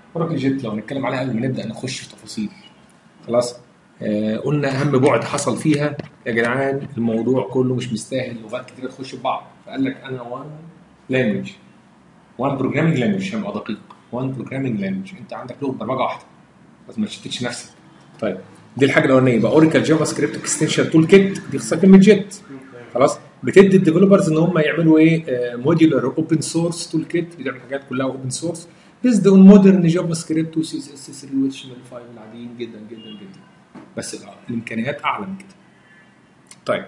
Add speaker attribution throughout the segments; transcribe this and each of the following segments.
Speaker 1: اوراكل جيت لو هنتكلم عليها قبل ما نبدا نخش في تفاصيل خلاص آه قلنا اهم بعد حصل فيها يا جدعان الموضوع كله مش مستاهل لغات كتير تخش في بعض فقال لك انا وان لانجوج وان بروجرامينج لانجوج عشان ابقى دقيق وان بروجرامينج لانجوج انت عندك لغه برمجه واحده بس ما تشتتش نفسك طيب دي الحاجه الاولانيه يبقى اوريكل جافا سكريبت اكستنشن تول كيت دي خاصه كلمه جيت خلاص بتدي الديفلوبرز ان هم يعملوا ايه موديولار اوبن سورس تول كيت بتعمل حاجات كلها اوبن سورس بيزد اون مودرن جافا سكريبت وسي اس اس 3 واتش ام 5 العاديين جدا جدا جدا بس الامكانيات اعلى من كده طيب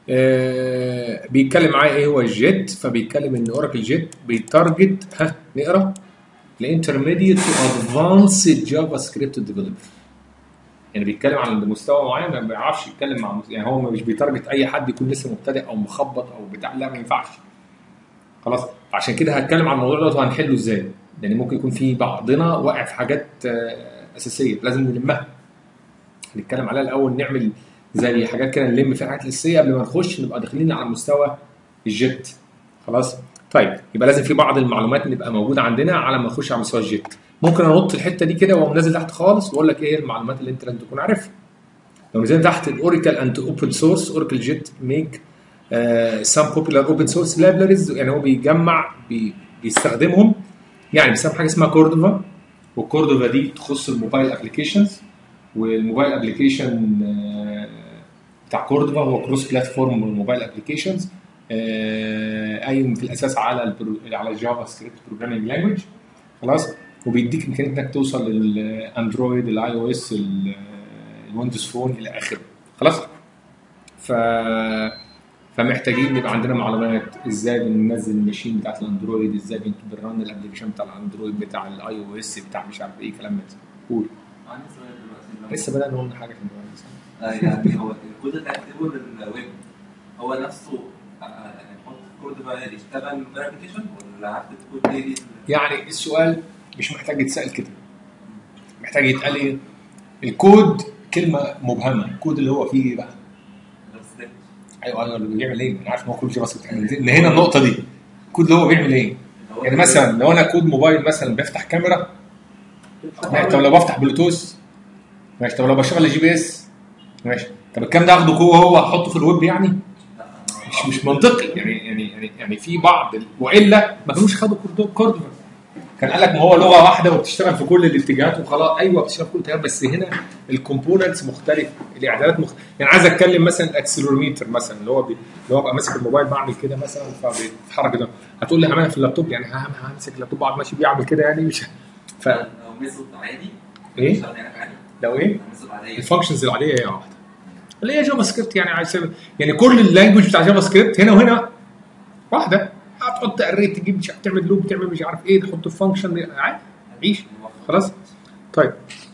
Speaker 1: آه بيتكلم معايا ايه هو الجيت فبيتكلم ان اوراكل جيت بيتارجت ها نقرا الانترميديت تو ادفانسد جافا سكريبت ديفلوبر يعني بيتكلم عن مستوى معين ما بيعرفش يتكلم مع يعني هو مش بيتارجت اي حد يكون لسه مبتدئ او مخبط او بتاع لا ما ينفعش خلاص عشان كده هتكلم عن الموضوع ده وهنحله ازاي يعني ممكن يكون في بعضنا واقع في حاجات اساسيه لازم نلمها هنتكلم عليها الاول نعمل زي حاجات كده نلم فيها حاجات اساسيه قبل ما نخش نبقى داخلين على مستوى الجيت خلاص طيب يبقى لازم في بعض المعلومات نبقى موجوده عندنا على ما نخش على مستوى الجيت ممكن انط الحته دي كده واقوم نازل تحت خالص واقول لك ايه هي المعلومات اللي انت لازم تكون عارفها لو نزلت تحت الاوراكل انت اوبن سورس اوراكل جيت ميك سام بوبولار اوبن سورس لايبراريز يعني هو بيجمع بي بيستخدمهم يعني بيستخدم حاجه اسمها كوردوفا والكوردوفا دي تخص الموبايل ابلكيشنز والموبايل ابلكيشن بتاع كوردوفا هو كروس بلاتفورم الموبايل ابلكيشنز قايم في الاساس على البرو... على الجافا سكريبت بروجرامينج لانجوج خلاص وبيديك امكانيه انك توصل للاندرويد الاي او اس الويندوز فون الى اخره خلاص ف فمحتاجين يبقى عندنا معلومات ازاي بننزل الماشين بتاعت الاندرويد ازاي بنرن الابلكيشن بتاع الاندرويد بتاع الاي او اس بتاع مش عارف ايه كلام من ده قول
Speaker 2: عندي سؤال دلوقتي
Speaker 1: لسه بدأنا قلنا حاجه في الموبايل
Speaker 2: آه، يعني هو الكود اللي هكتبه للويب هو نفسه آه، يعني نحط الكود بقى يشتغل فيريفيكيشن ولا هكتب كود تاني
Speaker 1: يعني السؤال مش محتاج يتسال كده محتاج يتقال ايه الكود كلمه مبهمه الكود اللي هو فيه ايه بقى
Speaker 2: بس
Speaker 1: ايوه ايوه اللي بيعمل ايه انا عارف ان هو كل جافا سكريبت ان هنا النقطه دي الكود اللي هو بيعمل ايه يعني مثلا لو انا كود موبايل مثلا بيفتح كاميرا ماشي طب لو بفتح بلوتوث ماشي طب لو بشغل الجي بي اس ماشي طب الكلام ده اخده جوه هو احطه في الويب يعني مش مش منطقي يعني يعني يعني يعني في بعض ال- والا ما كانوش خدوا كوردو- كوردوفا كان قال لك ما هو لغه واحده وبتشتغل في كل الاتجاهات وخلاص ايوه بتشتغل في كل الاتجاهات بس هنا الكومبوننتس مختلفه الاعدادات مختلفه يعني عايز اتكلم مثلا الاكسلروميتر مثلا اللي هو بي... اللي هو ابقى ماسك الموبايل بعمل كده مثلا فبيتحرك كده هتقول لي هعملها في اللابتوب يعني ها- همسك اللابتوب اقعد ماشي بيعمل كده يعني مش ف
Speaker 2: لو ميثود عادي
Speaker 1: إيه؟
Speaker 2: يشتغل هناك عادي
Speaker 1: لو ايه
Speaker 2: ميثود عاديه
Speaker 1: الفانكشنز العاديه هي واحده اللي هي جافا سكريبت يعني عايز يعني كل اللانجوج بتاع جافا سكريبت هنا وهنا واحده هتحط اري تجيب مش عارف تعمل لوب تعمل مش عارف ايه تحط الفانكشن عادي عيش خلاص طيب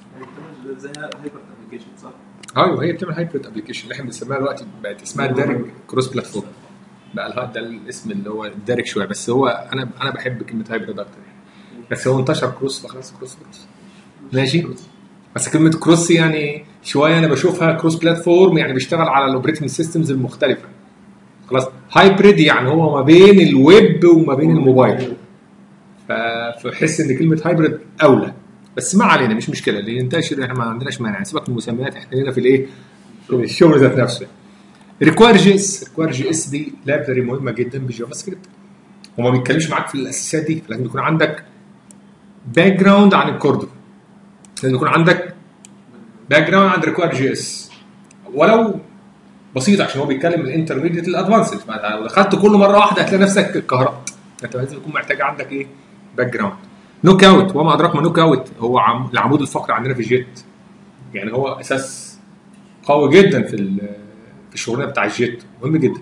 Speaker 3: زي هايبر ابلكيشن صح؟
Speaker 1: ايوه هي بتعمل هايبرد ابلكيشن اللي احنا بنسميها دلوقتي بقت اسمها الدارج كروس بلاتفورم بقى الها- ده الاسم اللي هو الدارج شويه بس هو انا انا بحب كلمه هايبرد اكتر يعني. بس هو انتشر كروس فخلاص كروس كروس ماشي بس كلمه كروس يعني شويه انا بشوفها كروس بلاتفورم يعني بيشتغل على الاوبريتنج سيستمز المختلفه خلاص هايبريد يعني هو ما بين الويب وما بين الموبايل ف- فبحس ان كلمه هايبريد اولى بس ما علينا مش مشكله اللي ينتشر احنا ما عندناش مانع سيبك من المسميات احنا هنا في الايه في الشغل ذات نفسه ريكواير جي اس ريكواير جي اس دي لايبرري مهمه جدا بالجافا سكريبت وما بيتكلمش معاك في الاساسيات دي لازم يكون عندك باك جراوند عن الكوردو لازم يكون عندك باك جراوند عن ريكواير جي اس ولو بسيط عشان هو بيتكلم من الانترميديت للادفانسد لو دخلت كل مره واحده هتلاقي نفسك اتكهربت انت لازم يكون محتاج عندك ايه باك جراوند نوك اوت وما ادراك ما نوك اوت هو عم... العمود الفقري عندنا في الجيت يعني هو اساس قوي جدا في ال- في الشغلانه بتاع الجيت مهم جدا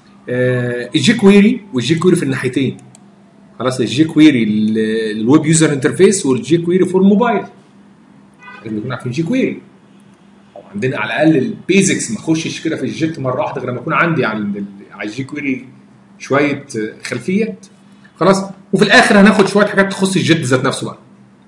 Speaker 1: آه الجي كويري والجي كويري في الناحيتين خلاص الجي كويري ال- الويب يوزر انترفيس والجي كويري فور الموبايل لازم نكون عارفين جي كويري او عندنا على الاقل البيزكس ما اخشش كده في الجيت مره واحده غير لما يكون عندي على ال- على الجي كويري شويه آه، خلفيات خلاص وفي الاخر هناخد شويه حاجات تخص الجيت ذات نفسه بقى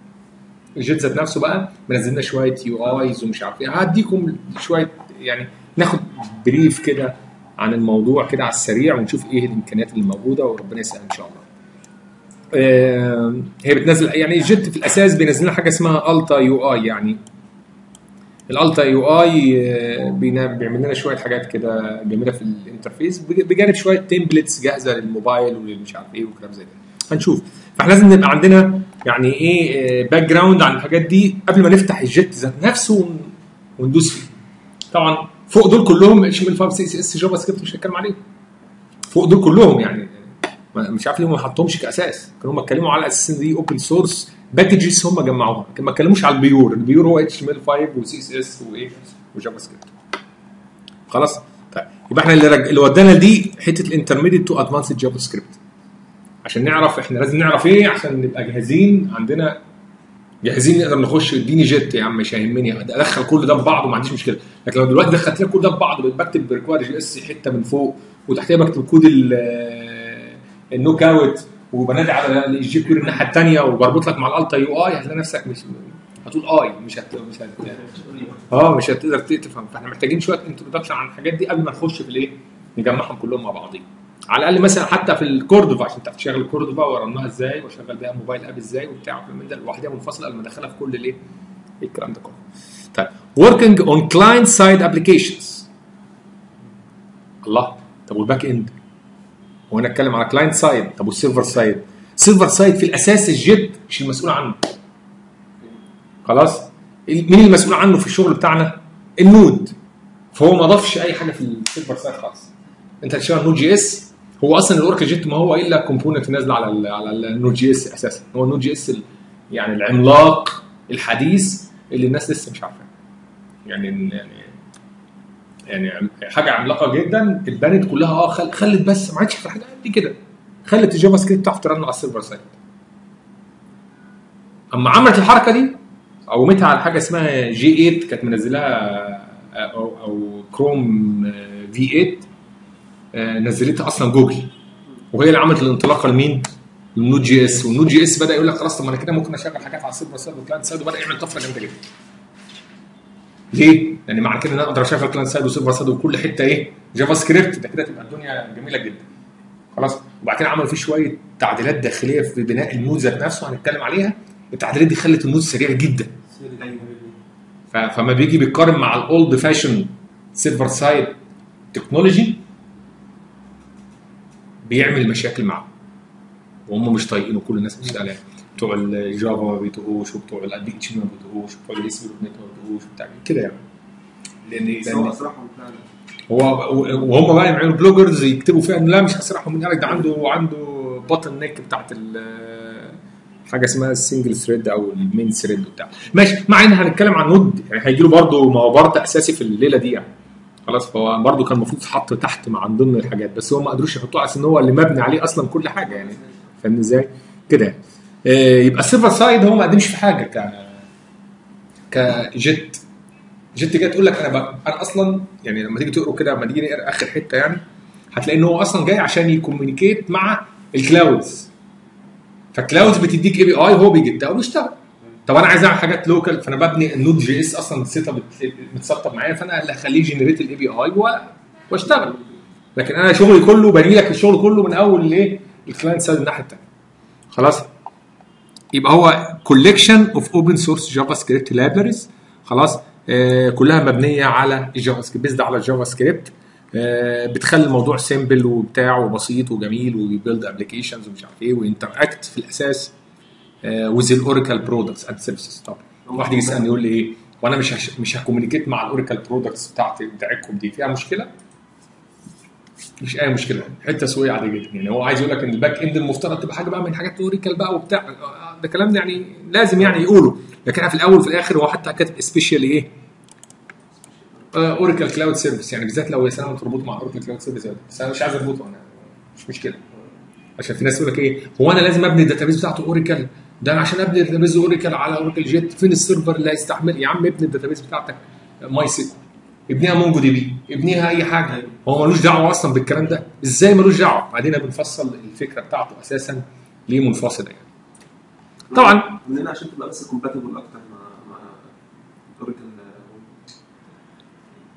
Speaker 1: الجيت ذات نفسه بقى منزلنا شويه يو ايز ومش عارف ايه هديكم شويه يعني ناخد بريف كده عن الموضوع كده على السريع ونشوف ايه الامكانيات اللي موجوده وربنا يسهل ان شاء الله آه، هي بتنزل يعني جيت في الاساس بينزل لنا حاجه اسمها التا يو اي يعني الالتا يو اي بيعمل لنا شويه حاجات كده جميله في الانترفيس بج- بجانب شويه تمبلتس جاهزه للموبايل وللمش عارف ايه وكلام زي كده هنشوف فاحنا لازم نبقى عندنا يعني ايه باك جراوند عن الحاجات دي قبل ما نفتح الجيت ذات نفسه ون- وندوس فيه طبعا فوق دول كلهم اتش ام ال 5 سي اس اس جافا سكريبت مش هنتكلم عليهم فوق دول كلهم يعني ما- مش عارف ليه ما حطهمش كاساس كانوا هم اتكلموا على اساس ان دي اوبن سورس باكجز هم جمعوها لكن ما اتكلموش على البيور البيور هو اتش ام ال 5 وسي اس اس وايه وجافا سكريبت خلاص طيب يبقى احنا اللي, رج... اللي ودانا دي حته الانترميديت تو ادفانسد جافا سكريبت عشان نعرف احنا لازم نعرف ايه عشان نبقى جاهزين عندنا جاهزين نقدر نخش اديني جيت يا عم مش هيهمني ادخل كل ده في بعضه ما عنديش مشكله لكن لو دلوقتي دخلت لك كل ده في بعضه بقيت بكتب بريكوير جي اس حته من فوق وتحتها بكتب كود ال- النوك اوت وبنادي على الجي كيور الناحيه الثانيه وبربط لك مع الالتا يو اي هتلاقي نفسك مش هتقول اي مش هت مش هت اه مش هتقدر تفهم فاحنا محتاجين شويه انتروداكشن عن الحاجات دي قبل ما نخش في الايه نجمعهم كلهم مع بعضين على الاقل مثلا حتى في الكوردوفا عشان تعرف تشغل الكوردوفا ورنها ازاي واشغل بيها موبايل اب ازاي وبتاع وكلام من ده لوحدها منفصله قبل ما ادخلها في كل الايه الكلام ده كله طيب working on client side applications الله طب والباك اند هو انا اتكلم على كلاينت سايد طب والسيرفر سايد سيرفر سايد في الاساس الجيت مش المسؤول عنه خلاص مين المسؤول عنه في الشغل بتاعنا النود فهو ما ضافش اي حاجه في السيرفر سايد خالص انت هتشتغل نود جي اس هو اصلا الاوراكل جيت ما هو الا كومبوننت نازله على ال على النود جي اس اساسا هو النود جي اس ال- يعني العملاق الحديث اللي الناس لسه مش عارفاه يعني يعني يعني عم- حاجه عملاقه جدا اتبنت كلها اه خل- خلت بس ما عادش في حاجه قد كده خلت الجافا سكريبت تعرف ترن على السيرفر سايد اما عملت الحركه دي قومتها على حاجه اسمها جي 8 كانت منزلاها او او كروم في 8 آه، نزلتها اصلا جوجل وهي اللي عملت الانطلاقه لمين؟ للنود جي اس والنود جي اس بدا يقول لك خلاص طب ما انا كده ممكن اشغل حاجات على السيرفر سايد والكلاينت سايد وبدا يعمل طفره جامده جدا. ليه؟ لان معنى كده ان انا اقدر اشغل كلاينت سايد وسيرفر سايد وكل حته ايه؟ جافا سكريبت ده كده تبقى الدنيا جميله جدا. خلاص وبعد كده عملوا فيه شويه تعديلات داخليه في بناء النود ذات نفسه هنتكلم عليها التعديلات دي خلت النود سريع جدا ف- فما بيجي بيقارن مع الاولد فاشن سيرفر سايد تكنولوجي بيعمل مشاكل معاه وهم مش طايقينه كل الناس بتشتغل عليه بتوع الجافا ما بيطقوش وبتوع البي اتش ما بيطقوش وبتوع الاس بي دوت نت ما بيطقوش وبتاع كده يعني لان
Speaker 3: بس هو
Speaker 1: لان
Speaker 3: اسرعهم فعلا
Speaker 1: هو وهم بقى يعملوا بلوجرز يكتبوا فيها إن لا مش هسرحهم من قالك ده عنده عنده بطن نيك بتاعت ال- حاجه اسمها السنجل ثريد او المين ثريد وبتاع ماشي مع ان هنتكلم عن نود يعني هيجي له برضه ما هو برضه اساسي في الليله دي يعني خلاص فهو برضه كان المفروض يتحط تحت مع ضمن الحاجات بس هو ما قدروش يحطوه على اساس ان هو اللي مبني عليه اصلا كل حاجه يعني فاهم ازاي؟ كده يعني. آه، يبقى السيرفر سايد هو ما قدمش في حاجه ك كجيت جيت جاي تقول لك انا بقى انا اصلا يعني لما تيجي تقرا كده لما تيجي نقرا اخر حته يعني هتلاقي ان هو اصلا جاي عشان يكومينيكيت مع الكلاودز فكلاودز بتديك اي بي اي هو بيجدها وبيشتغل طب انا عايز اعمل حاجات لوكال فانا ببني النود جي اس اصلا السيت اب متسطب معايا فانا اللي هخليه جنريت الاي بي اي واشتغل لكن انا شغلي كله بني لك الشغل كله من اول لايه الكلاينت سايد الناحيه الثانيه خلاص يبقى هو كوليكشن اوف اوبن سورس جافا سكريبت لايبرز خلاص آه كلها مبنيه على الجافا سكريبت بيزد على الجافا سكريبت آه بتخلي الموضوع سيمبل وبتاع وبسيط وجميل وبيلد ابلكيشنز ومش عارف ايه وانتراكت في الاساس وذ الاوراكل برودكتس اند سيرفيسز طبعا واحد يجي يسالني يقول لي ايه وانا مش هش... مش هكومينيكيت مع الاوراكل برودكتس بتاعتي بتاعتكم دي فيها مشكله؟ مش اي مشكله حته سويه عاديه جدا يعني هو عايز يقول لك ان الباك اند المفترض تبقى حاجه بقى من حاجات اوريكل بقى وبتاع آه، ده كلام يعني لازم يعني يقوله لكن في الاول وفي الاخر هو حتى كاتب سبيشالي ايه اوراكل كلاود سيرفيس يعني بالذات لو يا سلام تربطه مع اوراكل كلاود سيرفيس بس انا مش عايز اربطه انا مش مشكله عشان في ناس يقول لك ايه هو انا لازم ابني الداتابيز بتاعته اوراكل ده أنا عشان ابني الداتابيز اوراكل على اوراكل جيت فين السيرفر اللي هيستحمل يا عم ابني الداتابيز بتاعتك ماي سيكول ابنيها مونجو دي بي ابنيها اي حاجه هو ملوش دعوه اصلا بالكلام ده ازاي ملوش دعوه بعدين بنفصل الفكره بتاعته اساسا ليه منفصله يعني طبعا
Speaker 3: مننا عشان تبقى بس كومباتبل اكتر مع مع اوراكل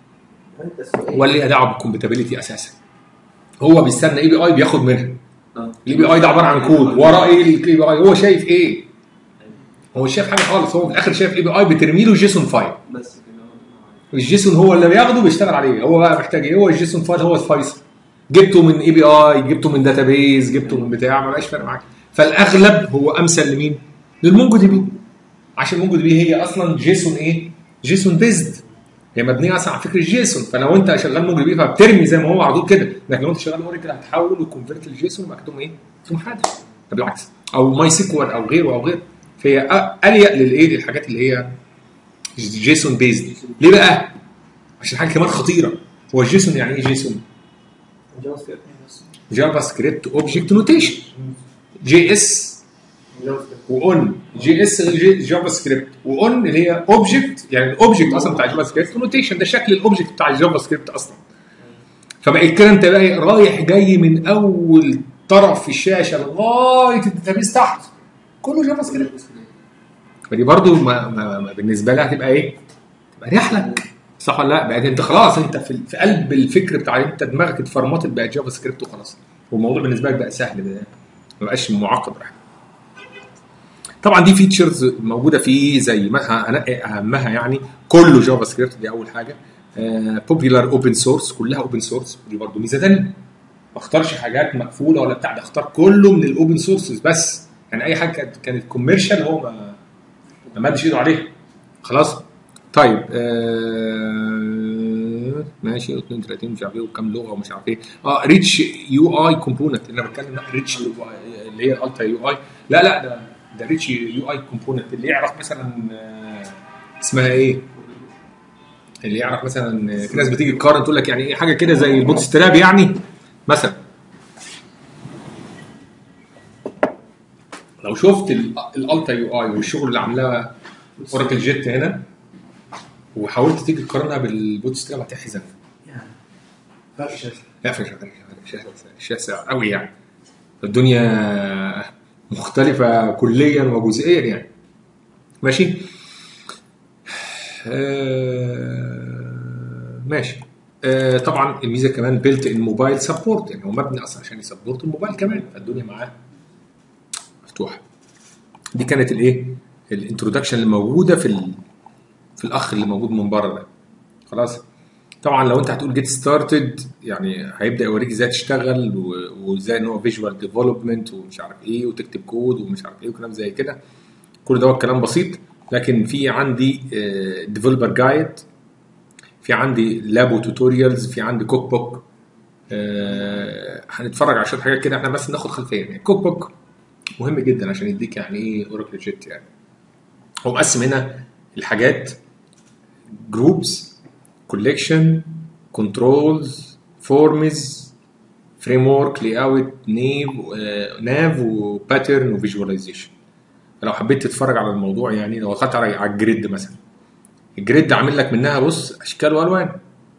Speaker 1: ولا ليها دعوه بالكومباتيبلتي اساسا هو بيستنى اي بي اي بياخد منها
Speaker 3: اه
Speaker 1: الاي بي اي ده عباره عن كود وراه ايه الاي بي اي هو شايف ايه هو مش شايف حاجه خالص هو في الاخر شايف اي بي اي بترمي له جيسون فايل
Speaker 3: بس كده
Speaker 1: الجيسون هو اللي بياخده بيشتغل عليه هو بقى محتاج ايه هو الجيسون فايل هو الفيصل جبته من اي بي اي جبته من داتابيز جبته من بتاع ما بقاش فارق معاك فالاغلب هو امثل لمين؟ للمونجو دي بي عشان مونجو دي بي هي اصلا جيسون ايه؟ جيسون بيزد هي مبنيه اصلا على فكره جيسون فلو انت شغال مونجو دي بي فبترمي زي ما هو على طول كده لكن لو انت شغال اوريكل هتحول وكونفرت الجيسون ومكتوب ايه؟ في محادثه ده بالعكس او ماي سيكوال او غيره او غيره فهي أ- اليق للايه للحاجات اللي هي جيسون بيزد ليه بقى؟ عشان حاجه كمان خطيره هو الجيسون يعني ايه جيسون؟
Speaker 4: جافا سكريبت بس
Speaker 1: جافا سكريبت اوبجكت نوتيشن جي اس
Speaker 4: جافا سكريبت
Speaker 1: واون جي اس جي- جافا سكريبت واون اللي هي اوبجكت يعني الاوبجكت اصلا بتاع جافا سكريبت نوتيشن ده شكل الاوبجكت بتاع الجافا سكريبت اصلا فبقى كده انت بقى رايح جاي من اول طرف في الشاشه لغايه الداتابيس تحت كله جافا سكريبت فدي برضو ما ما ما بالنسبه لها هتبقى ايه؟ تبقى رحله صح ولا لا؟ بقت انت خلاص انت في, في قلب الفكر بتاع انت دماغك اتفرمطت بقت جافا سكريبت وخلاص والموضوع بالنسبه لك بقى سهل بقى ما بقاش معقد رحله طبعا دي فيتشرز موجوده فيه زي ما انقي اهمها يعني كله جافا سكريبت دي اول حاجه بوبيلار اوبن سورس كلها اوبن سورس دي برضه ميزه ثانيه ما اختارش حاجات مقفوله ولا بتاع ده اختار كله من الاوبن سورسز بس يعني اي حاجه كانت- كانت كوميرشال هو ما ما مدش ايده عليها خلاص طيب آه ماشي 32 مش عارف ايه وكام لغه ومش عارف ايه اه ريتش يو اي كومبوننت انا بتكلم ريتش اللي هي الالتا يو اي لا لا ده ده ريتش يو اي كومبوننت اللي يعرف مثلا آه، اسمها ايه اللي يعرف مثلا آه، في ناس بتيجي تقارن تقول لك يعني ايه حاجه كده زي البوت ستراب يعني مثلا لو شفت الالتا يو اي والشغل اللي عاملاه اوراكل جيت هنا وحاولت تيجي تقارنها بالبوت ستراب هتحزن
Speaker 4: فرق شاسع
Speaker 1: لا فرق شاسع شاسع قوي يعني الدنيا مختلفة كليا وجزئيا يعني ماشي آه ماشي آه طبعا الميزه كمان بيلت ان موبايل سبورت يعني هو مبني اصلا عشان يسبورت الموبايل كمان فالدنيا معاه مفتوحه دي كانت الايه الانترودكشن اللي موجوده في ال... في الاخ اللي موجود من بره ده خلاص طبعا لو انت هتقول جيت ستارتد يعني هيبدا يوريك ازاي تشتغل و- وازاي ان هو فيجوال ديفلوبمنت ومش عارف ايه وتكتب كود ومش عارف ايه وكلام زي كده كل ده كلام بسيط لكن في عندي ديفلوبر جايد في عندي لابو توتوريالز في عندي كوك بوك آه، هنتفرج على شويه حاجات كده احنا بس ناخد خلفيه يعني كوك بوك مهم جدا عشان يديك يعني ايه اوراكل جيت يعني هو مقسم هنا الحاجات جروبس كوليكشن كنترولز فورمز فريم ورك لاي اوت نيف ناف وباترن وفيجواليزيشن لو حبيت تتفرج على الموضوع يعني لو اخدت على على الجريد مثلا الجريد عامل لك منها بص اشكال والوان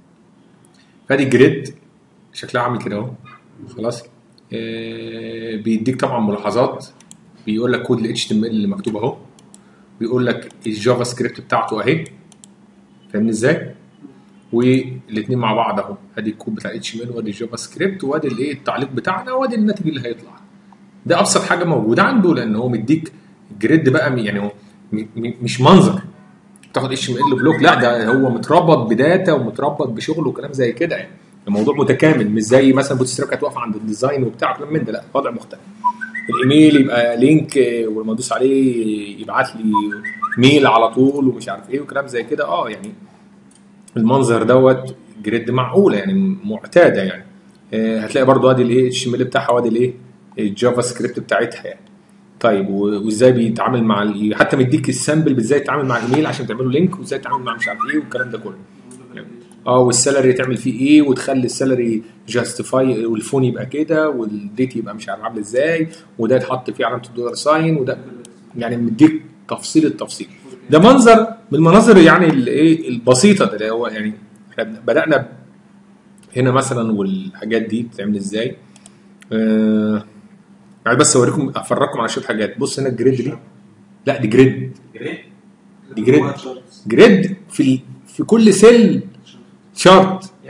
Speaker 1: فادي الجريد شكلها عامل كده اهو خلاص آه، بيديك طبعا ملاحظات بيقول لك كود ال HTML اللي مكتوب اهو بيقول لك الجافا سكريبت بتاعته اهي فاهمني ازاي؟ والاثنين مع بعض اهو ادي الكود بتاع اتش ام ال وادي الجافا سكريبت وادي الايه التعليق بتاعنا وادي الناتج اللي هيطلع ده ابسط حاجه موجوده عنده لان هو مديك الجريد بقى يعني هو م- م- مش منظر تاخد اتش ام ال بلوك لا ده هو متربط بداتا ومتربط بشغل وكلام زي كده يعني الموضوع متكامل مش زي مثلا بوت ستراب كانت واقفه عند الديزاين وبتاع كلام من ده لا وضع مختلف الايميل يبقى لينك آه، ولما ادوس عليه يبعت لي ميل على طول ومش عارف ايه وكلام زي كده اه يعني المنظر دوت جريد معقوله يعني معتاده يعني آه، هتلاقي برضو ادي الايه اتش ام ال بتاعها وادي الايه الجافا سكريبت بتاعتها يعني طيب و- وازاي بيتعامل مع ال- حتى مديك السامبل ازاي تتعامل مع الايميل عشان تعمله لينك وازاي تتعامل مع مش عارف ايه والكلام ده كله اه والسالري تعمل فيه ايه وتخلي السالري جاستيفاي والفون يبقى كده والديت يبقى مش عارف عامل ازاي وده يتحط فيه علامه الدولار ساين وده يعني مديك تفصيل التفصيل ده منظر من المناظر يعني الايه البسيطه ده اللي هو يعني احنا بدانا ب- هنا مثلا والحاجات دي بتتعمل ازاي آه يعني بس اوريكم افرجكم على شويه حاجات بص هنا الجريد دي لا دي جريد
Speaker 2: جريد
Speaker 1: دي جريد جريد في ال- في كل سيل شارت
Speaker 4: يعني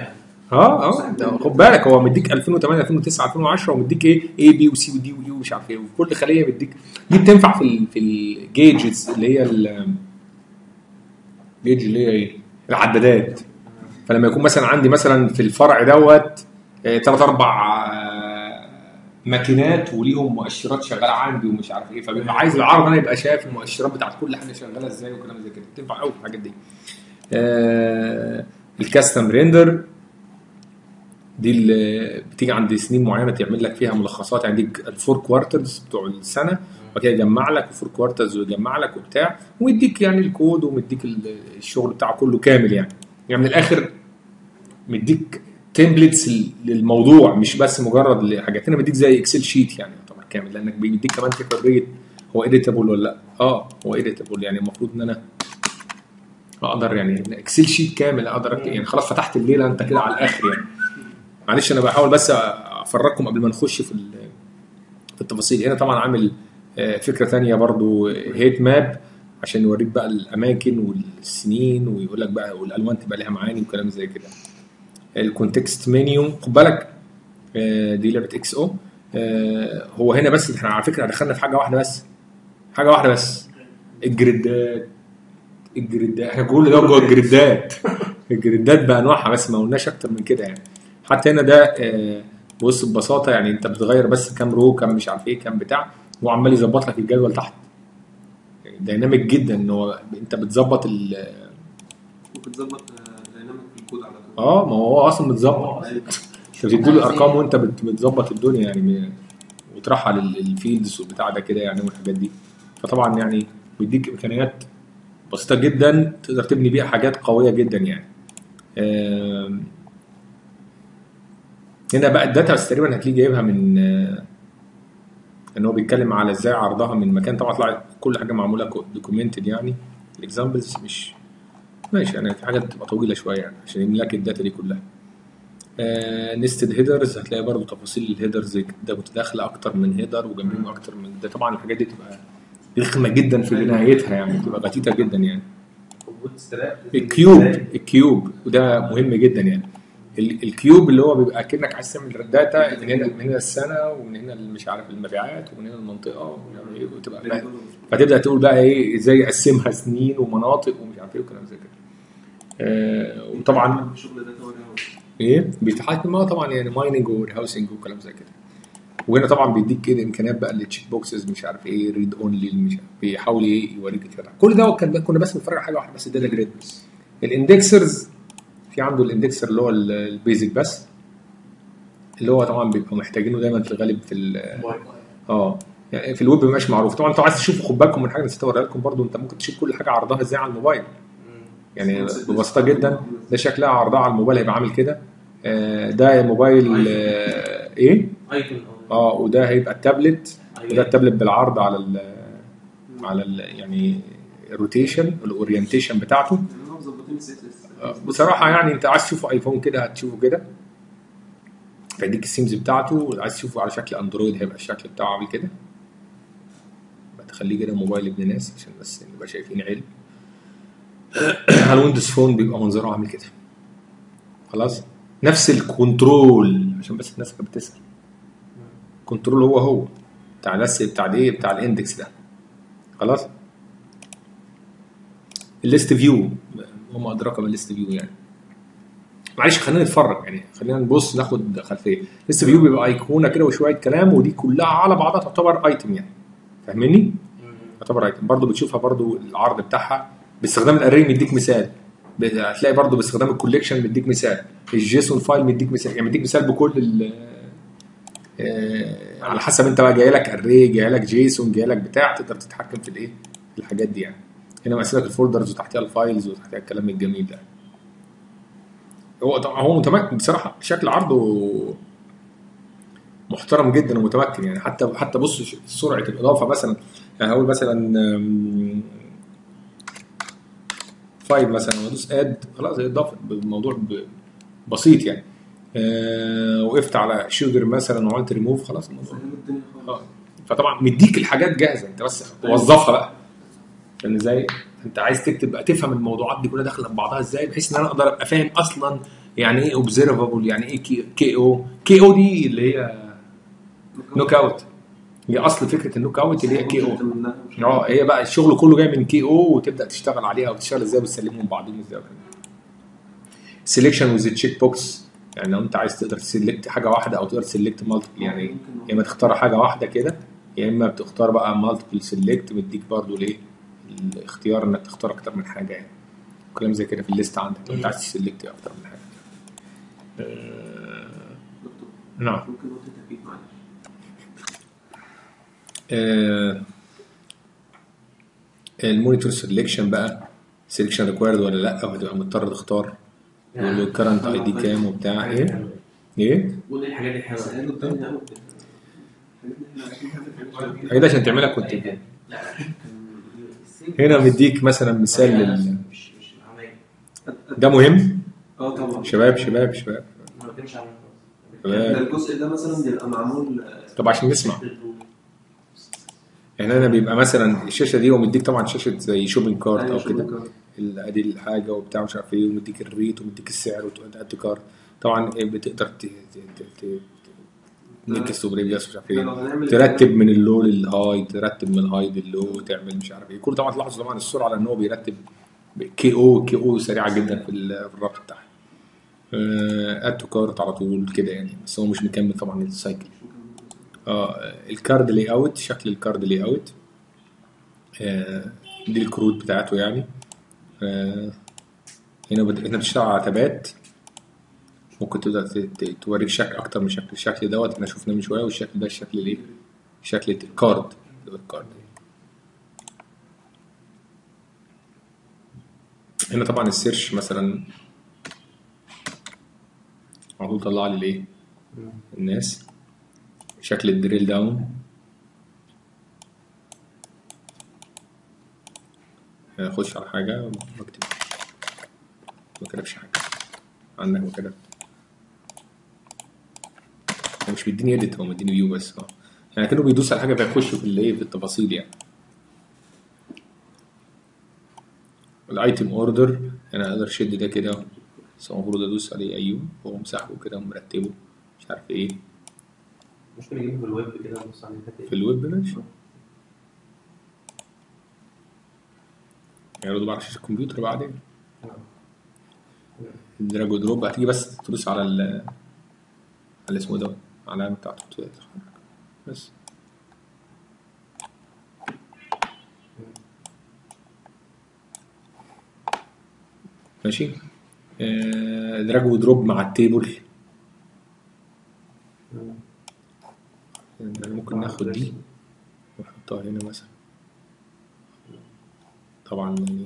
Speaker 1: اه اه ده خد بالك هو مديك 2008 2009 2010 ومديك ايه اي بي وسي ودي واي ومش عارف ايه وكل خليه بيديك دي بتنفع في ال في الجيجز اللي هي ال جيج اللي هي ايه العدادات فلما يكون مثلا عندي مثلا في الفرع دوت ثلاث اربع آه، ماكينات وليهم مؤشرات شغاله عندي ومش عارف ايه فبيبقى عايز العرض انا يبقى شايف المؤشرات بتاعت كل حاجه شغاله ازاي وكلام زي كده بتنفع قوي في الحاجات دي آه الكاستم ريندر دي اللي بتيجي عند سنين معينه تعمل لك فيها ملخصات يعني يديك الفور كوارترز بتوع السنه وبعد كده يجمع لك الفور كوارترز ويجمع لك وبتاع ويديك يعني الكود ومديك ال- الشغل بتاعه كله كامل يعني يعني من الاخر مديك تمبلتس للموضوع مش بس مجرد حاجات انا مديك زي اكسل شيت يعني يعتبر كامل لانك بيديك كمان في حريه هو اديتابل ولا لا اه هو اديتابل يعني المفروض ان انا اقدر يعني اكسل شيت كامل اقدر أكتب يعني خلاص فتحت الليله انت كده على الاخر يعني معلش انا بحاول بس افرجكم قبل ما نخش في ال- في التفاصيل هنا طبعا عامل آه، فكره ثانيه برضو هيت ماب عشان يوريك بقى الاماكن والسنين ويقول لك بقى والالوان تبقى لها معاني وكلام زي كده الكونتكست منيو خد بالك آه، دي لعبه اكس او هو هنا بس احنا على فكره دخلنا في حاجه واحده بس حاجه واحده بس الجريدات الجريدات احنا كل ده جوه الجريدات الجريدات بانواعها بس ما قلناش اكتر من كده يعني حتى هنا ده آه، بص ببساطه يعني انت بتغير بس كام رو كام مش عارف ايه كام بتاع هو عمال يظبط لك الجدول تحت يعني دايناميك جدا ان هو انت بتظبط ال-
Speaker 3: ممكن تظبط دايناميك في الكود على طول
Speaker 1: اه ما هو اصلا متظبط انت بتدي له ارقام وانت بت- بتظبط الدنيا يعني م- وترحل ال- الفيلدز والبتاع ده كده يعني والحاجات دي فطبعا يعني بيديك امكانيات بسيطه جدا تقدر تبني بيها حاجات قويه جدا يعني آم، هنا بقى الداتا بس تقريبا هتلاقيه جايبها من آه، ان هو بيتكلم على ازاي عرضها من مكان طبعا طلع كل حاجه معموله دوكيومنتد يعني الاكزامبلز مش ماشي يعني في حاجات بتبقى طويله شويه يعني عشان يملى لك الداتا دي كلها نستد هيدرز هتلاقي برضو تفاصيل الهيدرز ده متداخله اكتر من هيدر وجنبهم اكتر من ده طبعا الحاجات دي تبقى رخمه جدا في بنايتها يعني بتبقى غتيته جدا يعني الكيوب الكيوب وده مهم جدا يعني ال- الكيوب اللي هو بيبقى كانك عايز تعمل داتا من هنا من هنا السنه ومن هنا مش عارف المبيعات ومن هنا المنطقه ومن هنا ايه وتبقى فتبدا تقول بقى ايه ازاي اقسمها سنين ومناطق ومش عارف ايه وكلام زي كده آه وطبعا
Speaker 3: الشغل ده توري
Speaker 1: ايه بيتحكم اه طبعا يعني مايننج وير هاوسنج وكلام زي كده وهنا طبعا بيديك كده امكانيات بقى للتشيك بوكسز مش عارف ايه ريد اونلي مش عارف بيحاول ايه يوريك الكلام كل ده كان كنا بس بنتفرج على حاجه واحده بس الداتا جريد الاندكسرز في عنده الاندكسر اللي هو ال- البيزك بس اللي هو طبعا بيبقوا محتاجينه دايما في الغالب في ال- اه يعني في الويب مش معروف طبعا انتوا عايز تشوفوا خد بالكم من حاجه نسيت اوريها لكم برضو انت ممكن تشوف كل حاجه عرضها ازاي على الموبايل يعني ببساطه جدا ده شكلها عرضها على الموبايل هيبقى عامل كده آه، ده موبايل آه، ايه
Speaker 4: ايكون
Speaker 1: اه وده هيبقى التابلت وده التابلت بالعرض على ال على ال يعني الروتيشن الاورينتيشن بتاعته
Speaker 3: يعني هم مظبطين السي اس
Speaker 1: آه،
Speaker 3: اس
Speaker 1: بصراحه يعني انت عايز تشوفه ايفون كده هتشوفه كده فيديك السيمز بتاعته عايز تشوفه على شكل اندرويد هيبقى الشكل بتاعه عامل كده تخليه كده موبايل ابن ناس عشان بس نبقى شايفين علم على ويندوز فون بيبقى منظره عامل كده خلاص نفس الكنترول عشان بس الناس كانت بتسال كنترول هو هو بتاع بس بتاع الايه بتاع الاندكس ده خلاص الليست فيو وما ادراك ما الليست فيو يعني معلش خلينا نتفرج يعني خلينا نبص ناخد خلفيه ليست فيو بيبقى ايقونه كده وشويه كلام ودي كلها على بعضها تعتبر ايتم يعني فاهمني؟ تعتبر ايتم برضه بتشوفها برضه العرض بتاعها باستخدام الاري مديك مثال ب- هتلاقي برضه باستخدام الكوليكشن مديك مثال الجيسون فايل مديك مثال يعني مديك مثال بكل ال آه، على حسب انت بقى جاي لك اري جاي لك جيسون جاي لك بتاع تقدر تتحكم في الايه في الحاجات دي يعني هنا مقسم لك الفولدرز وتحتها الفايلز وتحتها الكلام الجميل ده هو طبعا هو متمكن بصراحه شكل عرضه محترم جدا ومتمكن يعني حتى حتى بص ش- سرعه الاضافه مثلا يعني هقول مثلا أم، فايل مثلا وادوس اد خلاص هي اضافت الموضوع ب- بسيط يعني أه وقفت على شوجر مثلا وعملت ريموف خلاص الموضوع
Speaker 3: فاهم الدنيا خالص
Speaker 1: اه فطبعا مديك الحاجات جاهزه انت بس وظفها بقى فاهم ازاي؟ انت عايز تكتب بقى تفهم الموضوعات دي كلها داخله في بعضها ازاي بحيث ان انا اقدر ابقى فاهم اصلا يعني ايه اوبزرفابل يعني ايه كي او كي او دي اللي هي نوك اوت هي اصل فكره النوك اوت اللي هي كي او اه هي بقى الشغل كله جاي من كي او وتبدا تشتغل عليها وتشتغل ازاي وتسلمهم بعضهم ازاي سيلكشن ويز تشيك بوكس يعني لو انت عايز تقدر تسلكت حاجه واحده او تقدر تسلكت مالتيبل يعني يا اما تختار حاجه واحده كده يا اما بتختار بقى مالتيبل سيلكت مديك برضو ليه الاختيار انك تختار اكتر من حاجه يعني كلام زي كده في الليست عندك لو انت عايز تسلكت اكتر من حاجه آه،
Speaker 3: دكتور
Speaker 1: نعم
Speaker 3: ممكن نقطة تأكيد معلش
Speaker 1: آه، المونيتور سelection بقى سelection ريكوايرد ولا لا وهتبقى مضطر تختار يقول له الكرنت اي دي كام وبتاع ايه ايه
Speaker 5: قول ايه الحاجات الحلوه
Speaker 3: سأله التاني أوي
Speaker 1: هي ده عشان تعملها كنت
Speaker 5: لا
Speaker 1: هنا مديك مثلا مثال لل...
Speaker 5: مش مش عمليه
Speaker 1: ده مهم
Speaker 3: اه طبعا
Speaker 1: شباب شباب شباب
Speaker 5: ما بتكلمش عنها
Speaker 3: ده
Speaker 1: شباب
Speaker 3: الجزء ده مثلا بيبقى معمول آه،
Speaker 1: طب عشان نسمع يعني انا بيبقى مثلا الشاشه دي هو مديك طبعا شاشه زي شوبينج كارت
Speaker 3: أيوة،
Speaker 1: او
Speaker 3: شغل
Speaker 1: كده
Speaker 3: كارت.
Speaker 1: ال- ادي الحاجه وبتاع مش عارف ايه ومديك الريت ومديك السعر وتقعد كارت طبعا إيه بتقدر ت- ت- ت- ت- نكس وبريفيوس مش عارف
Speaker 3: لو هنعمل
Speaker 1: ايه ترتب من اللو للهاي ترتب من الهاي لللو تعمل مش عارف ايه كل طبعا تلاحظوا طبعا السرعه لان هو بيرتب كي او كي او سريعه جدا في ال- في الربط بتاعها اد تو كارت على طول كده يعني بس هو مش مكمل طبعا السايكل اه الكارد لاي اوت شكل الكارد لاي اوت آه، دي الكروت بتاعته يعني آه، هنا بد... هنا بتشتغل على تبات ممكن تقدر ت- ت- توريك شكل اكتر من شكل الشكل دوت احنا شفناه من شويه والشكل ده الشكل الايه شكل الكارد اللي هو الكارد هنا طبعا السيرش مثلا على طول طلع لي الايه الناس شكل الدريل داون اخش على حاجه واكتب ما كتبش حاجه عندك ما كتبت هو مش بيديني اديت هو مديني فيو بس اه يعني كانه بيدوس على حاجه فيخش في الايه في التفاصيل يعني الايتم اوردر انا اقدر اشد ده كده بس هو المفروض ادوس عليه ايوه هو مسحبه كده ومرتبه مش عارف ايه
Speaker 5: ممكن نجيبه في الويب كده نبص عليه
Speaker 1: في الويب ماشي يعرضوا على شاشة الكمبيوتر بعدين الدراج ودروب هتيجي بس تدوس على ال على اللي اسمه ده على العلامة بتاعته تتحرك. بس ماشي آه، دراج ودروب مع التيبل يعني ممكن ناخد دي ونحطها هنا مثلا طبعا يعني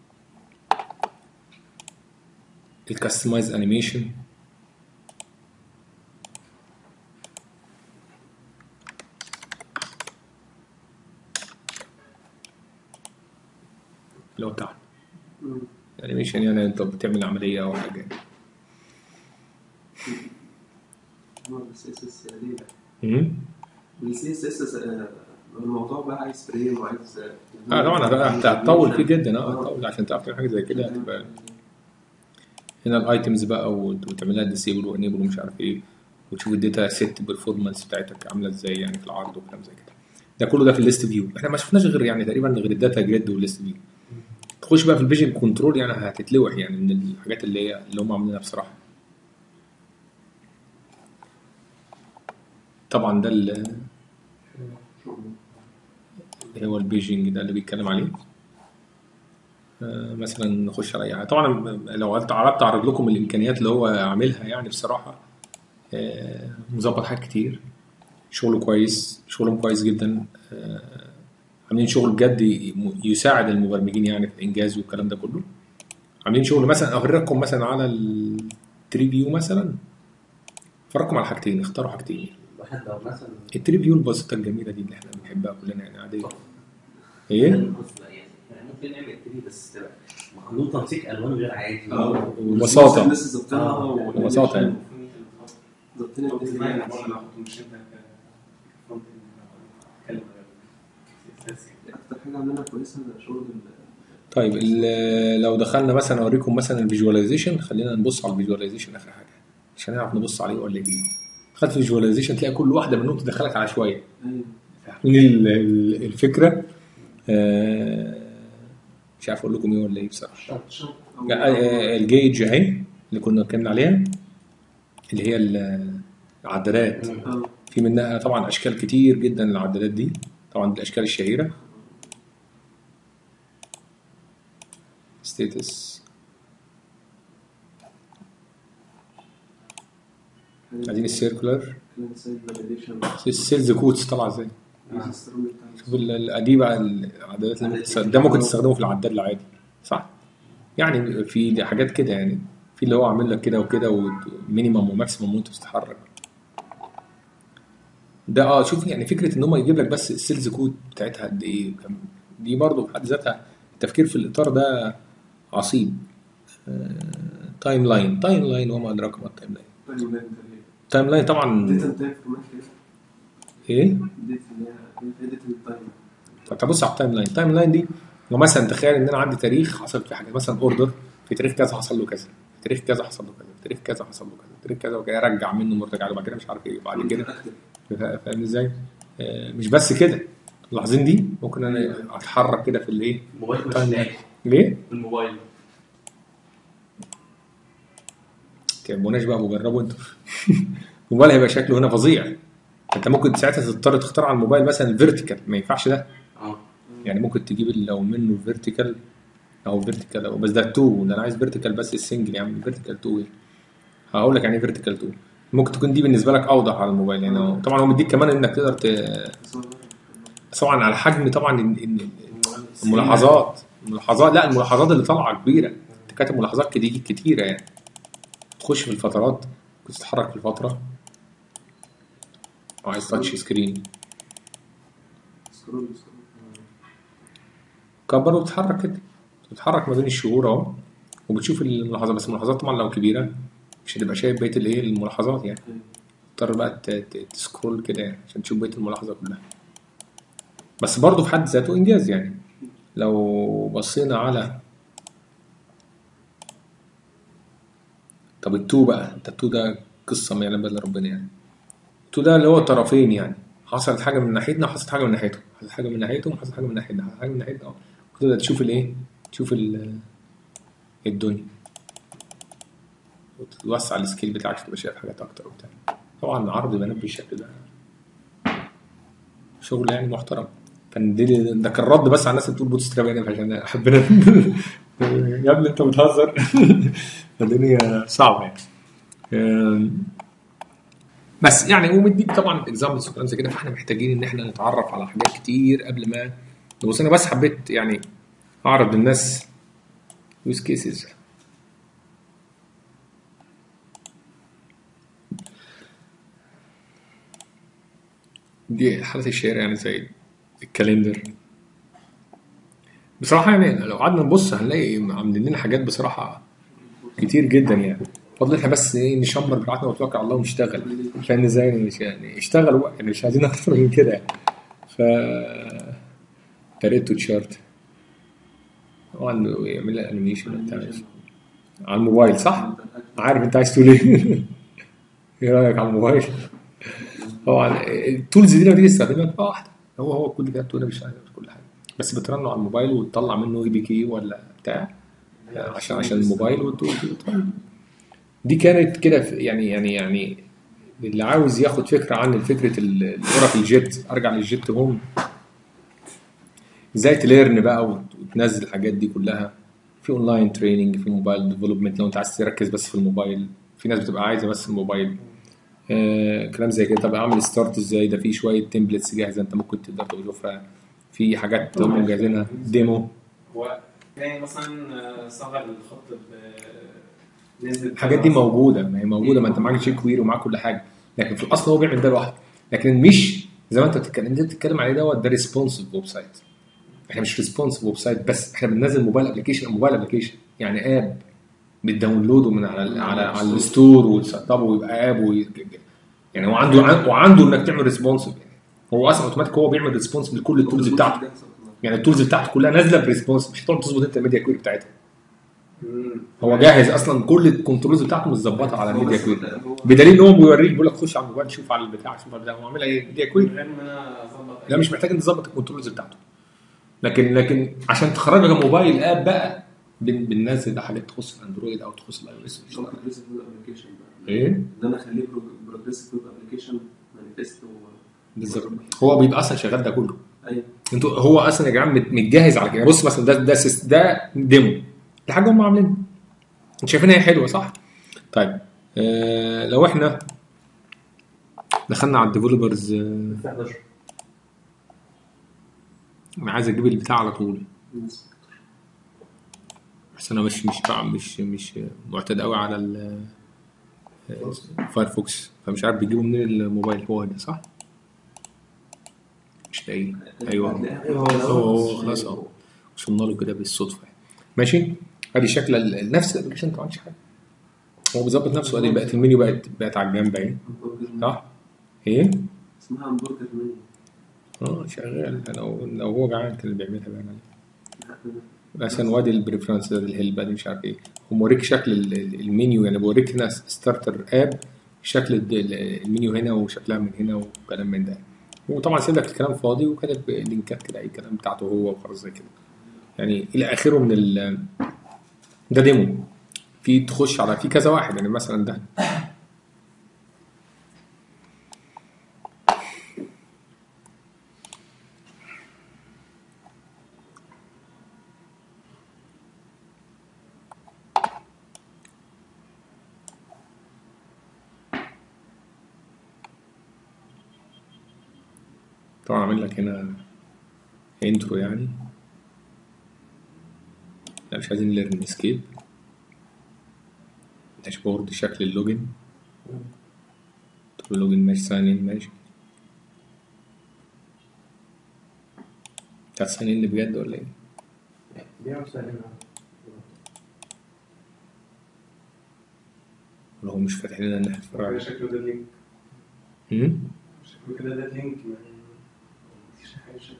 Speaker 1: الكاستمايز انيميشن لو تحت انيميشن يعني انت بتعمل عمليه او حاجه يعني.
Speaker 3: السي اس اس ليه ده؟
Speaker 1: مم.
Speaker 3: السي اس اس الموضوع بقى عايز فريم وعايز
Speaker 1: اه طبعا هت- هتطول فيه جدا اه هتطول عشان تعرف تعمل حاجه زي كده هتبقى هنا الايتمز بقى وت- وتعملها ديسيبل وانيبل ومش عارف ايه وتشوف الداتا سيت بيرفورمانس بتاعتك عامله ازاي يعني في العرض وكلام زي كده ده كله ده في الليست فيو احنا ما شفناش غير يعني تقريبا غير الداتا جريد والليست فيو تخش بقى في الفيجن كنترول يعني هتتلوح يعني من الحاجات اللي هي اللي هم عاملينها بصراحه طبعا ده ال- اللي هو البيجنج ده اللي بيتكلم عليه آه، مثلا نخش على اي حاجه طبعا لو قلت عرضت اعرض لكم الامكانيات اللي هو عاملها يعني بصراحه آه، مظبط حاجات كتير شغله كويس شغلهم كويس جدا آه، عاملين شغل بجد ي- يساعد المبرمجين يعني في الانجاز والكلام ده كله عاملين شغل مثلا اوريكم مثلا على التري فيو مثلا فرقم على حاجتين اختاروا حاجتين
Speaker 5: واحد لو مثلا
Speaker 1: التري فيو البسيطه الجميله دي اللي احنا بنحبها كلنا يعني عاديه ايه
Speaker 5: بص بقى يعني يعني ممكن نعمل تري بس تبقى مخلوط تنسيق الوان غير عادي
Speaker 1: وبساطة.
Speaker 3: الناس ظبطنا
Speaker 5: آه.
Speaker 1: ببساطه يعني
Speaker 3: ظبطنا الدنيا يعني. اكتر حاجه عاملينها كويسه شغل ال-
Speaker 1: طيب ال- لو دخلنا مثلا اوريكم مثلا الفيجواليزيشن خلينا نبص على الفيجواليزيشن اخر حاجه عشان نعرف نبص عليه ولا ايه دخلت في الفيجواليزيشن تلاقي كل واحده منهم تدخلك على شويه
Speaker 3: ايوه
Speaker 1: فاهمين ال- ال- الفكره آه، مش عارف اقول لكم ايه ولا ايه بصراحه
Speaker 4: شرط شرط
Speaker 3: أو-
Speaker 1: لا، آه، الجيج اهي اللي كنا اتكلمنا عليها اللي هي ال- العدادات
Speaker 3: اه
Speaker 1: في منها طبعا اشكال كتير جدا للعدادات دي طبعا دي الاشكال الشهيره ستيتس عايزين السيركولار السيلز كوتس طالعه ازاي شوف ال- ال- دي بقى العدادات اللي ممكن تستخدم- ده ممكن تستخدمه في العداد العادي صح يعني في دي حاجات كده يعني في اللي هو عامل لك كده وكده ومينيمم وماكسيمم وانت بتتحرك ده اه شوف يعني فكره ان هم يجيب لك بس السيلز كود بتاعتها قد ايه كم- دي برضه في حد ذاتها التفكير في الاطار ده عصيب تايم لاين تايم لاين وما ادراك ما التايم لاين تايم لاين طبعا
Speaker 3: ديتا تايم فورمات كده
Speaker 1: ايه
Speaker 3: ديتا اللي هي ديتا التايم
Speaker 1: طب تبص على التايم لاين التايم لاين دي لو مثلا تخيل ان انا عندي تاريخ حصل فيه حاجه مثلا اوردر في تاريخ كذا حصل له كذا في تاريخ كذا حصل له كذا في تاريخ كذا حصل له كذا في تاريخ كذا وكده ارجع منه مرتجع له بعد كده مش عارف ايه وبعد كده فا- فاهم ازاي؟ آه، مش بس كده ملاحظين دي ممكن انا اتحرك كده في الايه؟
Speaker 5: الموبايل مش
Speaker 1: طيب.
Speaker 5: لاقي
Speaker 1: ليه؟
Speaker 5: الموبايل
Speaker 1: تبقوناش بقى مجربوا انتوا الموبايل هيبقى شكله هنا فظيع انت ممكن ساعتها تضطر تختار على الموبايل مثلا الفيرتيكال ما ينفعش ده
Speaker 5: اه
Speaker 1: يعني ممكن تجيب لو منه فيرتيكال او فيرتيكال او بس ده 2 ده انا عايز فيرتيكال بس السنجل يعني فيرتيكال 2 ايه هقول لك يعني ايه فيرتيكال 2 ممكن تكون دي بالنسبه لك اوضح على الموبايل يعني هو- طبعا هو مديك كمان انك تقدر ت... طبعا على حجم طبعا إن- إن- الملاحظات الملاحظات لا الملاحظات اللي طالعه كبيره انت كاتب ملاحظات كتير كتيره يعني تخش في الفترات كنت تتحرك في الفتره وعايز تاتش سكرين
Speaker 3: سكرول
Speaker 1: كبر وتتحرك كده تتحرك ما بين الشهور اهو وبتشوف الملاحظات بس الملاحظات طبعا لو كبيره مش هتبقى شايف بقيه الايه الملاحظات يعني تضطر بقى ت- ت- تسكرول كده يعني عشان تشوف بقيه الملاحظه كلها بس برضه في حد ذاته انجاز يعني لو بصينا على طب التو بقى انت التو ده قصه ما يعلم بها الا ربنا يعني التو ده اللي هو طرفين يعني حصلت حاجه من ناحيتنا وحصلت حاجه من ناحيته حصلت حاجه من ناحيتهم وحصلت حاجه من ناحيتنا حصلت حاجه من ناحيتنا اه وتبدا تشوف الايه تشوف ال- الدنيا وتوسع السكيل بتاعك تبقى شايف حاجات اكتر وبتاع طبعا عرض بنات بالشكل ده شغل يعني محترم كان دي ده كان رد بس على الناس اللي بتقول بوت ستراب يعني عشان حبينا يا ابني انت بتهزر الدنيا صعبه يعني أم، بس يعني ومديك طبعا اكزامبلز وكلام زي كده فاحنا محتاجين ان احنا نتعرف على حاجات كتير قبل ما بص انا بس حبيت يعني اعرض للناس يوز كيسز دي الحالات الشهيرة يعني زي الكالندر بصراحة يعني لو قعدنا نبص هنلاقي عاملين لنا حاجات بصراحة كتير جدا يعني فضل احنا بس ايه نشمر براحتنا ونتوكل على الله ونشتغل فاهم ازاي مش يعني اشتغلوا بقى يعني مش عايزين اكتر من كده يعني ف تاريتو تشارت هو عنده يعمل لها انيميشن بتاع على الموبايل صح؟ عارف انت عايز تقول ايه؟ ايه رايك على الموبايل؟ طبعا التولز دي لما تيجي تستخدمها تبقى واحده هو هو كل ده التول مش عارف كل حاجه بس بترنه على الموبايل وتطلع منه اي بي كي ولا بتاع عشان عشان الموبايل والتول دي بترن. دي كانت كده في- يعني يعني يعني اللي عاوز ياخد فكره عن فكره ال- الاوراكل جيت ارجع للجيت هوم ازاي تليرن بقى وت- وتنزل الحاجات دي كلها في اونلاين تريننج في موبايل ديفلوبمنت لو انت عايز تركز بس في الموبايل في ناس بتبقى عايزه بس الموبايل آه كلام زي كده طب اعمل ستارت ازاي ده في شويه تمبلتس جاهزه انت ممكن تقدر تشوفها في حاجات هم مجهزينها ديمو
Speaker 6: هو يعني مثلا آه، صغر الخط ب- نزل
Speaker 1: الحاجات دي موجوده ما هي موجوده ما انت معاك جي كوير ومعاك كل حاجه لكن في الاصل هو بيعمل ده لوحده لكن مش زي ما انت بتتكلم انت بتتكلم عليه دوت ده ريسبونسيف ويب سايت احنا مش ريسبونسيف ويب سايت بس احنا بننزل موبايل ابلكيشن موبايل ابلكيشن يعني اب بتداونلوده من على على على الستور وتسطبه ويبقى اب وي... يعني هو عنده وعنده انك تعمل ريسبونسيف يعني هو اصلا اوتوماتيك هو بيعمل ريسبونسيف لكل التولز بتاعته يعني التولز بتاعته كلها نازله بريسبونس مش هتقعد تظبط انت الميديا كويري بتاعتها
Speaker 6: مم.
Speaker 1: هو جاهز اصلا كل الكنترولز بتاعته متظبطه على
Speaker 3: هو
Speaker 1: الميديا
Speaker 3: بس
Speaker 1: كويري
Speaker 3: هو-
Speaker 1: بدليل ان هو بيوريك بيقول لك خش على الموبايل شوف على البتاع شوف على البتاع هو عاملها ايه ميديا
Speaker 6: من
Speaker 1: كويري
Speaker 6: غير ما انا اظبط
Speaker 1: لا مش محتاج انت تظبط الكنترولز بتاعته لكن لكن عشان تخرج لك موبايل اب بقى بن- بننزل حاجات تخص الاندرويد او تخص الاي او اس
Speaker 3: مش هو progressive web application بقى.
Speaker 1: ايه
Speaker 3: ان انا اخليه بروجريسيف ويب ابلكيشن مانيفيست و
Speaker 1: بالظبط هو بيبقى اصلا شغال ده كله
Speaker 3: ايوه
Speaker 1: انتوا هو اصلا يا جماعه مت- متجهز على كده بص مثلا ده ده سيس- ده ديمو دي حاجه هم عاملينها انتوا شايفينها هي حلوه صح؟ طيب آه لو احنا دخلنا على الديفلوبرز آه
Speaker 5: في 11
Speaker 1: انا عايز اجيب البتاع على طول بس انا مش مش بقى مش مش معتاد قوي على ال- فايرفوكس فمش عارف بيجيبوا منين الموبايل هو ده صح؟ مش لاقيه ايوه
Speaker 3: هتلاقيها في
Speaker 1: هو هو خلاص اهو وصلنا له كده بالصدفه يعني. ماشي ادي شكل ال- نفس الابلكيشن ما عملش حاجه هو بيظبط نفسه ادي بقت المنيو بقت بقت على الجنب اهي
Speaker 3: همبرجر
Speaker 1: صح؟ ايه؟
Speaker 3: اسمها همبرجر منيو
Speaker 1: اه شغال لو لو هو جعان كان اللي بيعملها بقى عليه مثلا وادي البريفرنس ده الهيل بقى دي مش عارف ايه هو موريك شكل ال- ال- المنيو يعني بوريك هنا ستارتر اب شكل الد- ال- المنيو هنا وشكلها من هنا وكلام من ده وطبعا سيب لك الكلام فاضي وكاتب لينكات كده اي كلام بتاعته هو وخلاص زي كده يعني الى اخره من ال ده ديمو في تخش على في كذا واحد يعني مثلا ده طبعا عامل لك هنا انترو يعني لا مش عايزين ليرن اسكيب داشبورد شكل اللوجن طب اللوجن ماشي ساين ان ماشي بتاع ساين ان بجد ولا ايه؟
Speaker 4: بيعمل سهلين
Speaker 1: ولا هو مش فاتح لنا ان احنا نتفرج
Speaker 6: كده
Speaker 1: عليه؟
Speaker 6: شكله ده لينك
Speaker 1: هم؟
Speaker 6: شكله كده ده لينك ما مفيش حاجه شكله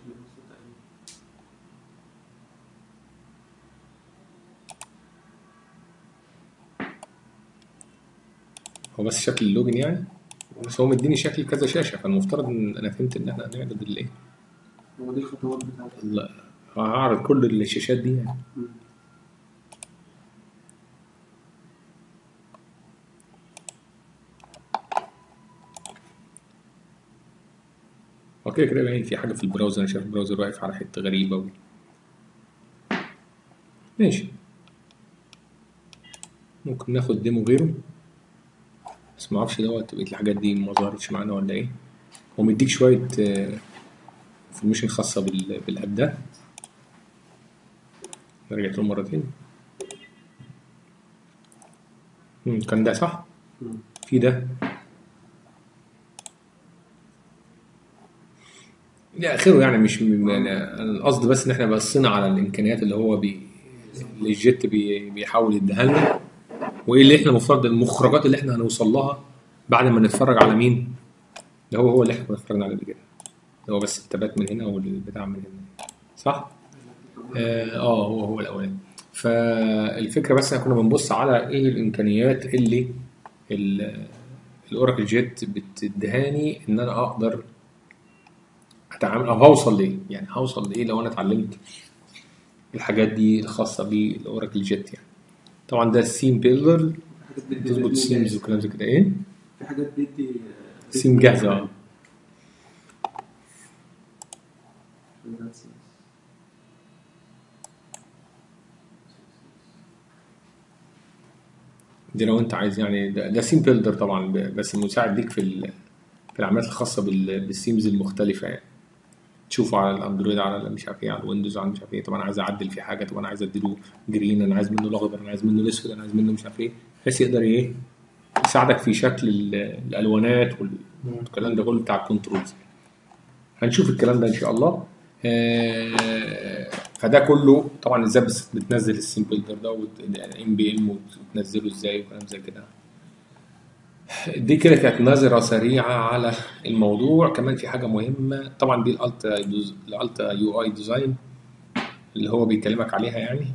Speaker 1: هو بس شكل اللوجن يعني بس هو مديني شكل كذا شاشه فالمفترض ان انا فهمت ان احنا هنعرض الايه؟
Speaker 3: هو دي الخطوات بتاعتها
Speaker 1: لا هعرض كل الشاشات دي يعني
Speaker 3: مم.
Speaker 1: اوكي كده باين في حاجه في البراوزر انا شايف البراوزر واقف على حته غريبه و... ماشي ممكن ناخد ديمو غيره بس ما اعرفش دوت بقيه الحاجات دي ما ظهرتش معانا ولا ايه هو مديك شويه انفورميشن خاصه بال... بالاب ده أنا رجعت له مرتين مم، كان ده صح
Speaker 3: مم.
Speaker 1: في ده الى اخره يعني مش م- يعني أنا القصد بس ان احنا بصينا على الامكانيات اللي هو بي اللي الجيت بي بيحاول يديها لنا وايه اللي احنا المفروض المخرجات اللي احنا هنوصل لها بعد ما نتفرج على مين اللي هو هو اللي احنا كنا اتفرجنا عليه قبل كده اللي هو بس التبات من هنا والبتاع من هنا صح؟ اه آه، هو هو الاولاني فالفكره بس احنا كنا بنبص على ايه الامكانيات اللي ال- الاوراكل جيت بتدهاني ان انا اقدر اتعامل او هوصل لايه يعني هوصل لايه لو انا اتعلمت الحاجات دي الخاصه بالاوراكل جيت يعني طبعا ده السيم بيلدر
Speaker 3: حاجات بتدي
Speaker 1: تظبط
Speaker 3: ليرنينج
Speaker 1: سيمز
Speaker 3: جاهز.
Speaker 1: وكلام زي كده ايه
Speaker 3: في حاجات بتدي
Speaker 1: سيم جاهزه اه دي لو انت عايز يعني ده, ده سيم بيلدر طبعا ب- بس مساعد ليك في ال- في العمليات الخاصه بال- بالسيمز المختلفه يعني تشوفه على الاندرويد على مش عارف ايه على الويندوز على مش عارف ايه طب انا عايز اعدل فيه حاجه طب انا عايز اديله جرين انا عايز منه الاخضر انا عايز منه الاسود انا عايز منه مش عارف ايه بحيث يقدر ايه يساعدك في شكل ال- الالوانات والكلام ده كله بتاع الكنترولز هنشوف الكلام ده ان شاء الله آه، فده كله طبعا ازاي بس بتنزل السيم بيلدر ده ام بي ام وتنزله ازاي وكلام زي كده دي كده كانت نظرة سريعة على الموضوع كمان في حاجة مهمة طبعا دي الالتا الالتا يو اي ديزاين اللي هو بيكلمك عليها يعني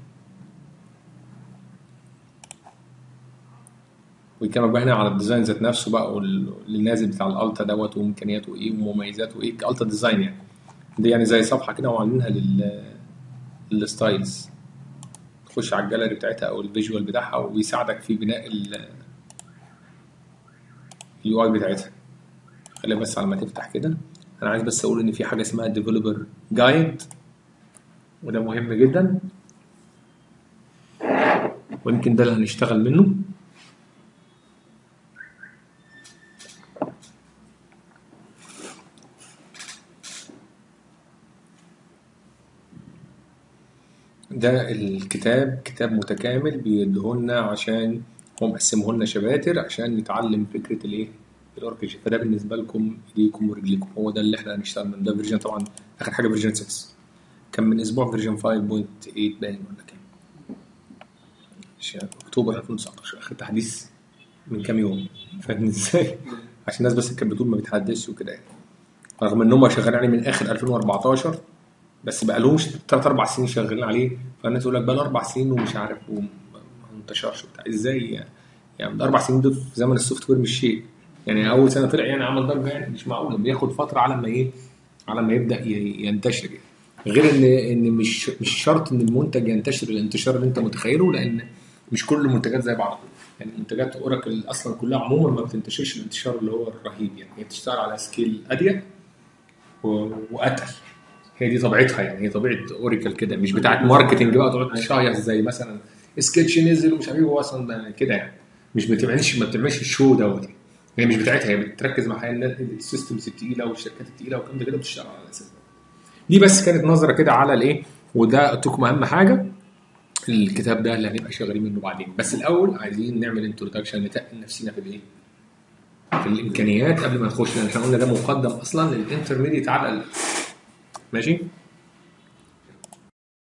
Speaker 1: ويكلمك بقى هنا على الديزاين ذات نفسه بقى وال- والنازل بتاع الالتا دوت وامكانياته ايه ومميزاته ايه كالتا ديزاين يعني دي يعني زي صفحه كده وعاملينها لل للستايلز تخش على الجاليري بتاعتها او الفيجوال بتاعها وبيساعدك في بناء اليو اي بتاعتها خليها بس على ما تفتح كده انا عايز بس اقول ان في حاجه اسمها ديفلوبر جايد وده مهم جدا ويمكن ده اللي هنشتغل منه ده الكتاب كتاب متكامل بيديهولنا عشان هو مقسمه لنا شباتر عشان نتعلم فكره الايه الاركج فده بالنسبه لكم ايديكم ورجليكم هو ده اللي احنا هنشتغل من ده فيرجن طبعا اخر حاجه فيرجن 6 كان من اسبوع فيرجن 5.8 باين ولا كام مش عارف، اكتوبر 2019 اخر تحديث من كام يوم فاهم ازاي عشان الناس بس كانت بتقول ما بيتحدثش وكده يعني رغم ان هم شغالين عليه من اخر 2014 بس بقى لهمش ثلاث اربع سنين شغالين عليه فالناس تقول لك بقى له اربع سنين ومش عارف وما انتشرش وبتاع ازاي يعني يعني من اربع سنين دول في زمن السوفت وير مش شيء يعني اول سنه طلع يعني عمل ضجه يعني مش معقول بياخد فتره على ما ايه على ما يبدا ي- ينتشر يعني. غير ان ان مش مش شرط ان المنتج ينتشر الانتشار اللي انت متخيله لان مش كل المنتجات زي بعض يعني منتجات اوراكل اصلا كلها عموما ما بتنتشرش الانتشار اللي هو الرهيب يعني هي بتشتغل على سكيل اضيق و- واتقل هي دي طبيعتها يعني هي طبيعه اوراكل كده مش بتاعت ماركتنج بقى تقعد تشهيص زي مثلا سكتش نزل ومش عارف ايه هو اصلا ده كده يعني مش بتعملش ما بتعملش الشو دوت هي مش بتاعتها هي بتركز مع حياة الناس- السيستمز التقيله والشركات التقيله والكلام ده كده بتشتغل على الاساس ده. دي بس كانت نظره كده على الايه وده قلت لكم اهم حاجه الكتاب ده اللي هنبقى شغالين منه بعدين بس الاول عايزين نعمل انتروداكشن نتقل نفسنا في الايه في الامكانيات قبل ما نخش لان احنا قلنا ده مقدم اصلا للانترميديت على الاقل ماشي